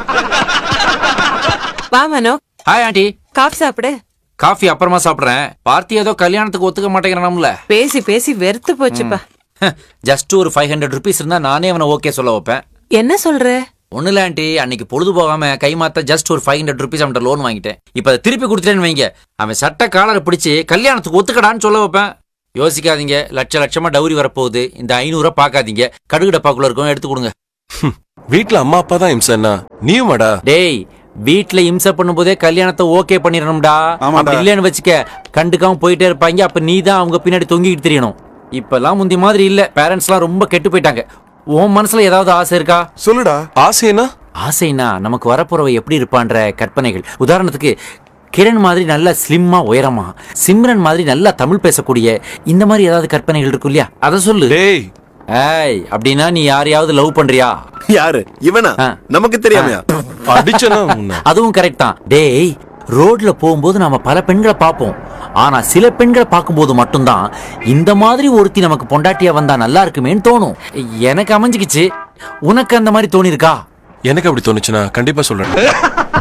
வா Mano hi aunty coffee சாப்பிடு coffee அப்புறமா சாப்பிடுறேன் பார்த்தி ஏதோ கல்யாணத்துக்கு ஒத்துக்க மாட்டேங்கிறான்ல பேசி பேசி வெறுத்து போச்சுப்பா ஜஸ்ட் ஒரு ஃபைவ் ஹண்ட்ரட் ருபீஸ் இருந்தா நானே அவனை ஓகே சொல்ல வைப்பேன் என்ன சொல்ற ஒண்ணு இல்ல ஆண்டி அன்னைக்கு பொழுது போகாம கை மாத்த ஜஸ்ட் ஒரு ஃபைவ் ஹண்ட்ரட் ருபீஸ் அவன்கிட்ட லோன் வாங்கிட்டேன் இப்ப அதை திருப்பி கொடுத்துட்டேன்னு வைங்க அவன் சட்ட காலரை பிடிச்சு கல்யாணத்துக்கு ஒத்துக்கடான்னு சொல்ல வைப்பேன் யோசிக்காதீங்க லட்ச லட்சமா டவுரி வரப்போகுது இந்த ஐநூறுரூவா பார்க்காதீங்க கடுகு டப்பாக்குள்ள இருக்கும் எடுத்து கொடுங்க வீட்ல அம்மா அப்பா தான் இம்சன்னா நீயுமாடா டேய் வீட்ல இம்சை பண்ணும்போதே கல்யாணத்தை ஓகே பண்ணிடணும்டா ஆமாடா. அப்படி இல்லைன்னு வச்சுக்க கண்டுக்காம போயிட்டே இருப்பாங்க அப்ப நீ தான் அவங்க பின்னாடி தொங்கிக்கிட்டு தெரியணும் இப்பெல்லாம் முந்தி மாதிரி இல்ல பேரண்ட்ஸ்லாம் ரொம்ப கெட்டு போயிட்டாங்க உன் மனசுல ஏதாவது ஆசை இருக்கா சொல்லுடா ஆசைனா ஆசைனா நமக்கு வரப்போறவ எப்படி இருப்பான்ற கற்பனைகள் உதாரணத்துக்கு கிரண் மாதிரி நல்லா ஸ்லிம்மா உயரமா சிம்ரன் மாதிரி நல்லா தமிழ் பேசக்கூடிய இந்த மாதிரி ஏதாவது கற்பனைகள் இருக்கும் இல்லையா அதை சொல்லு டேய் ஏய் அப்படின்னா நீ யாரையாவது லவ் பண்றியா யாரு இவனா ஆ. நமக்கு தெரியாமையா அடிச்சனா உன்னை அதுவும் கரெக்ட் தான் டேய் ரோட்ல போகும்போது நாம பல பெண்களை பார்ப்போம் ஆனா சில பெண்களை பார்க்கும்போது மட்டும்தான் இந்த மாதிரி ஒருத்தி நமக்கு பொண்டாட்டியா வந்தா நல்லா இருக்குமேன்னு தோணும் எனக்கு அமைஞ்சுக்கிச்சு உனக்கு அந்த மாதிரி தோணிருக்கா எனக்கு அப்படி தோணுச்சுன்னா கண்டிப்பா சொல்றேன்